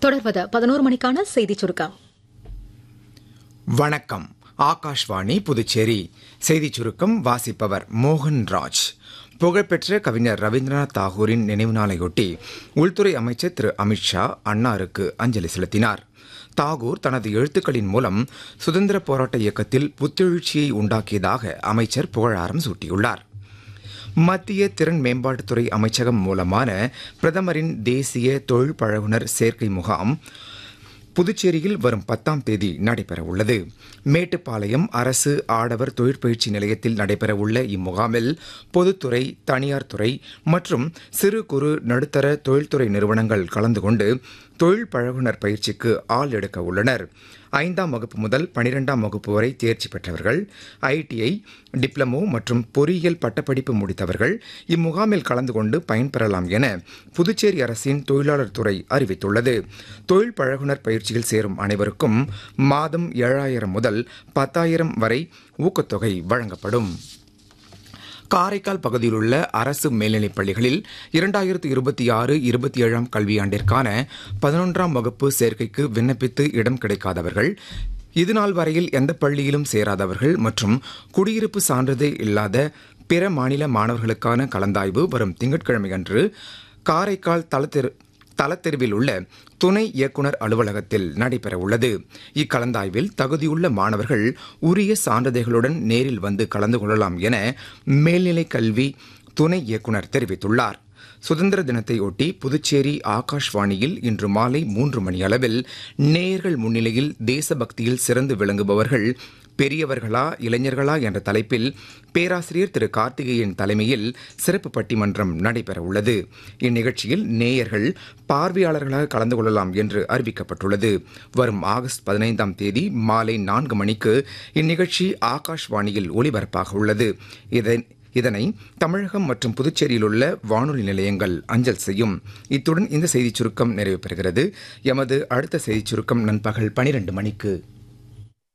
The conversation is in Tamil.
தொடர்வது பதினோரு மணிக்கான செய்திச் சுருக்கம் வணக்கம் ஆகாஷ்வாணி புதுச்சேரி செய்திச் சுருக்கம் வாசிப்பவர் மோகன் ராஜ் புகழ்பெற்ற கவிஞர் ரவீந்திரநாத் தாகூரின் நினைவு நாளையொட்டி உள்துறை அமைச்சர் திரு அமித்ஷா அன்னாருக்கு அஞ்சலி செலுத்தினார் தாகூர் தனது எழுத்துக்களின் மூலம் சுதந்திர போராட்ட இயக்கத்தில் புத்தெழுச்சியை உண்டாக்கியதாக அமைச்சர் புகழாரம் சூட்டியுள்ளார் மத்திய திறன் மேம்பாட்டுத்துறை அமைச்சகம் மூலமான பிரதமரின் தேசிய தொழில் பழகுனர் சேர்க்கை முகாம் புதுச்சேரியில் வரும் பத்தாம் தேதி நடைபெறவுள்ளது மேட்டுப்பாளையம் அரசு ஆடவர் தொழிற்பயிற்சி நிலையத்தில் நடைபெறவுள்ள இம்முகாமில் பொதுத்துறை தனியார் துறை மற்றும் சிறு குறு நடுத்தர தொழில்துறை நிறுவனங்கள் கலந்து கொண்டு தொழில் பழகுனர் பயிற்சிக்கு ஆள் எடுக்க உள்ளனர் ஐந்தாம் வகுப்பு முதல் பனிரெண்டாம் வகுப்பு வரை தேர்ச்சி பெற்றவர்கள் ஐடிஐ டிப்ளமோ மற்றும் பொறியியல் பட்டப்படிப்பு முடித்தவர்கள் இம்முகாமில் கலந்து கொண்டு பயன்பெறலாம் என புதுச்சேரி அரசின் தொழிலாளர் துறை அறிவித்துள்ளது தொழில் பழகுனர் பயிற்சியில் சேரும் அனைவருக்கும் மாதம் ஏழாயிரம் முதல் பத்தாயிரம் வரை ஊக்கத்தொகை வழங்கப்படும் காரைக்கால் பகுதியில் உள்ள அரசு மேல்நிலைப் பள்ளிகளில் இரண்டாயிரத்து இருபத்தி ஆறு இருபத்தி ஏழாம் கல்வியாண்டிற்கான பதினொன்றாம் வகுப்பு சேர்க்கைக்கு விண்ணப்பித்து இடம் கிடைக்காதவர்கள் இதுநாள் வரையில் எந்த பள்ளியிலும் சேராதவர்கள் மற்றும் குடியிருப்பு சான்றிதழ் இல்லாத பிற மாநில மாணவர்களுக்கான கலந்தாய்வு வரும் திங்கட்கிழமை அன்று காரைக்கால் தளத்திரு தலத்தெருவில் உள்ள துணை இயக்குனர் அலுவலகத்தில் நடைபெறவுள்ளது இக்கலந்தாய்வில் தகுதியுள்ள மாணவர்கள் உரிய சான்றிதழ்களுடன் நேரில் வந்து கலந்து கொள்ளலாம் என மேல்நிலை கல்வி துணை இயக்குனர் தெரிவித்துள்ளார் சுதந்திர தினத்தை ஒட்டி புதுச்சேரி ஆகாஷ்வாணியில் இன்று மாலை மூன்று மணி அளவில் நேயர்கள் முன்னிலையில் தேசபக்தியில் சிறந்து விளங்குபவர்கள் பெரியவர்களா இளைஞர்களா என்ற தலைப்பில் பேராசிரியர் திரு கார்த்திகேயன் தலைமையில் சிறப்பு பட்டிமன்றம் நடைபெறவுள்ளது இந்நிகழ்ச்சியில் நேயர்கள் பார்வையாளர்களாக கலந்து கொள்ளலாம் என்று அறிவிக்கப்பட்டுள்ளது வரும் ஆகஸ்ட் பதினைந்தாம் தேதி மாலை நான்கு மணிக்கு இந்நிகழ்ச்சி ஆகாஷ்வாணியில் ஒலிபரப்பாக உள்ளது இதன் இதனை தமிழகம் மற்றும் புதுச்சேரியில் உள்ள வானொலி நிலையங்கள் அஞ்சல் செய்யும் இத்துடன் இந்த செய்திச் சுருக்கம் நிறைவு பெறுகிறது எமது அடுத்த செய்திச் சுருக்கம் நண்பகல் பனிரெண்டு மணிக்கு